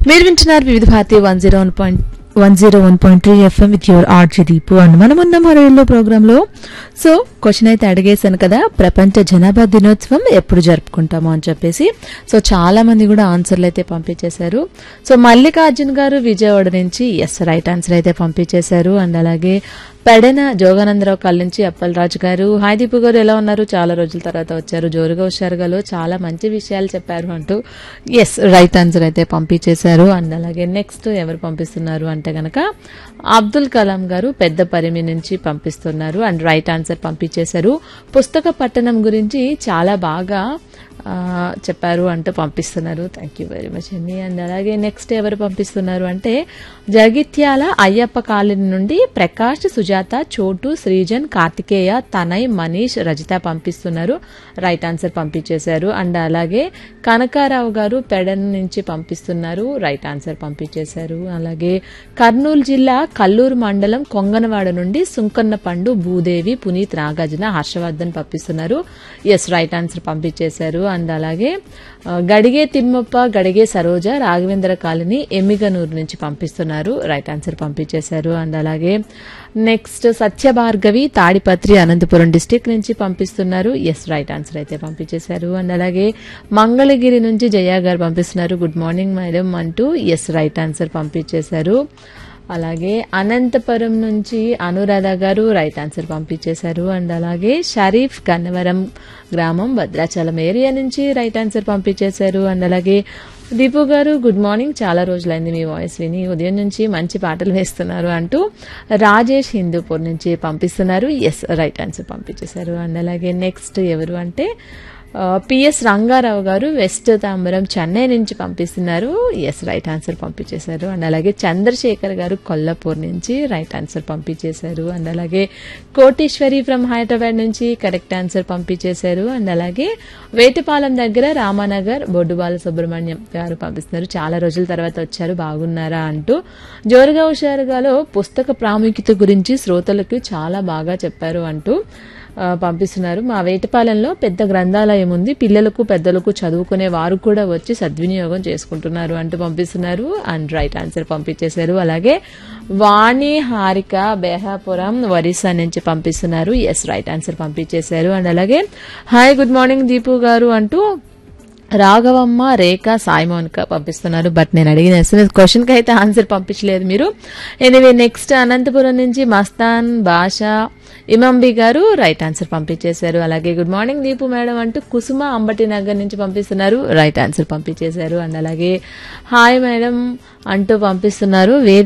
మీరు వింటున్నారు Vividh Bharati one zero one point one zero one point three FM with your RJ Deepu and మనం ఉన్నాం హరైల్లో ప్రోగ్రామ్ లో సో క్వశ్చన్ అయితే అడిగేశాను కదా ప్రపంచ జనాభా దినోత్సవం ఎప్పుడు జరుపుకుంటాము అని చెప్పేసి సో చాలా మంది కూడా ఆన్సర్లు అయితే పంపించేశారు సో మల్లికార్జున్ గారు విజయవాడ నుంచి ఎస్ రైట్ ఆన్సర్ అయితే పంపించేశారు అండ్ అలాగే పెడన జోగానందరావు కళ్ళ నుంచి అప్పలరాజు గారు హాయ్ దీపు గారు ఎలా ఉన్నారు చాలా రోజుల తర్వాత వచ్చారు జోరుగా హుషారుగాలో చాలా మంచి విషయాలు చెప్పారు అంటూ ఎస్ రైట్ ఆన్సర్ అయితే పంపించేశారు అండ్ అలాగే నెక్స్ట్ ఎవరు పంపిస్తున్నారు అంటే గనక అబ్దుల్ కలాం గారు పెద్ద పరిమి నుంచి పంపిస్తున్నారు అండ్ రైట్ ఆన్సర్ పంపించేశారు పుస్తక పట్టణం గురించి చాలా బాగా ఆ, చెప్పారు అంటూ పంపిస్తున్నారు థ్యాంక్ యూ వెరీ మచ్ అండి అండ్ అలాగే నెక్స్ట్ ఎవరు పంపిస్తున్నారు అంటే జగిత్యాల అయ్యప్ప కాలనీ నుండి ప్రకాష్ సుజాత చోటు శ్రీజన్ కార్తికేయ తనయ్ మనీష్ రజిత పంపిస్తున్నారు రైట్ ఆన్సర్ పంపించేశారు అండ్ అలాగే కనకారావు గారు పెడన్ నుంచి పంపిస్తున్నారు రైట్ ఆన్సర్ పంపించేశారు అలాగే కర్నూలు జిల్లా కల్లూరు మండలం కొంగనవాడ నుండి సుంకన్న పండు భూదేవి పునీత్ నాగార్జున హర్షవర్ధన్ పంపిస్తున్నారు ఎస్ రైట్ ఆన్సర్ పంపించేశారు అండ్ అలాగే ఆ, గడిగే తిమ్మప్ప గడిగే సరోజ రాఘవేంద్ర కాలనీ ఎమ్మిగనూరు నుంచి పంపిస్తున్నారు రైట్ ఆన్సర్ పంపించేశారు అండ్ అలాగే నెక్స్ట్ సత్యభార్గవి తాడిపత్రి అనంతపురం డిస్టిక్ నుంచి పంపిస్తున్నారు ఎస్ రైట్ ఆన్సర్ అయితే పంపించేశారు అండ్ అలాగే మంగళగిరి నుంచి జయ గారు పంపిస్తున్నారు గుడ్ మార్నింగ్ మేడం అంటూ ఎస్ రైట్ ఆన్సర్ పంపించేశారు అలాగే అనంతపురం నుంచి అనురాధ గారు రైట్ ఆన్సర్ పంపించేశారు అండ్ అలాగే షరీఫ్ గన్నవరం గ్రామం భద్రాచలం ఏరియా నుంచి రైట్ ఆన్సర్ పంపించేశారు అండ్ అలాగే దీపు గారు గుడ్ మార్నింగ్ చాలా రోజులైంది మీ వాయిస్ విని ఉదయం నుంచి మంచి పాటలు వేస్తున్నారు అంటూ రాజేష్ హిందూపూర్ నుంచి పంపిస్తున్నారు ఎస్ రైట్ ఆన్సర్ పంపించేశారు అండ్ అలాగే నెక్స్ట్ ఎవరు అంటే ఆ, పిఎస్ రంగారావు గారు వెస్ట్ తాంబరం చెన్నై నుంచి పంపిస్తున్నారు ఎస్ రైట్ ఆన్సర్ పంపించేశారు అండ్ అలాగే చంద్రశేఖర్ గారు కొల్లాపూర్ నుంచి రైట్ ఆన్సర్ పంపించేశారు అండ్ అలాగే కోటేశ్వరి ఫ్రమ్ హైదరాబాద్ నుంచి కరెక్ట్ ఆన్సర్ పంపించేశారు అండ్ అలాగే వేటిపాలెం దగ్గర రామానగర్ బొడ్డుబాల సుబ్రహ్మణ్యం గారు పంపిస్తున్నారు చాలా రోజుల తర్వాత వచ్చారు బాగున్నారా అంటూ జోరుగా హుషారుగాలో పుస్తక ప్రాముఖ్యత గురించి శ్రోతలకు చాలా బాగా చెప్పారు అంటూ ఆ, పంపిస్తున్నారు మా వేటపాలెంలో పెద్ద గ్రంథాలయం ఉంది పిల్లలకు పెద్దలకు చదువుకునే వారు కూడా వచ్చి సద్వినియోగం చేసుకుంటున్నారు అంటూ పంపిస్తున్నారు అండ్ రైట్ ఆన్సర్ పంపించేశారు అలాగే వాణి హారిక బేహాపురం ఒరిస్సా నుంచి పంపిస్తున్నారు ఎస్ రైట్ ఆన్సర్ పంపించేశారు అండ్ అలాగే హాయ్ గుడ్ మార్నింగ్ దీపు గారు అంటూ రాఘవమ్మ రేఖ సాయిమోనిక పంపిస్తున్నారు బట్ నేను అడిగిన ఎస్ఎంఎస్ క్వశ్చన్ కి అయితే ఆన్సర్ పంపించలేదు మీరు ఎనివే నెక్స్ట్ అనంతపురం నుంచి మస్తాన్ భాష ఇమంబి గారు రైట్ ఆన్సర్ పంపించేశారు అలాగే గుడ్ మార్నింగ్ దీపు మేడం అంటూ కుసుమ అంబటి నగర్ నుంచి పంపిస్తున్నారు రైట్ ఆన్సర్ పంపించేశారు అండ్ అలాగే హాయ్ మేడం అంటూ పంపిస్తున్నారు వేద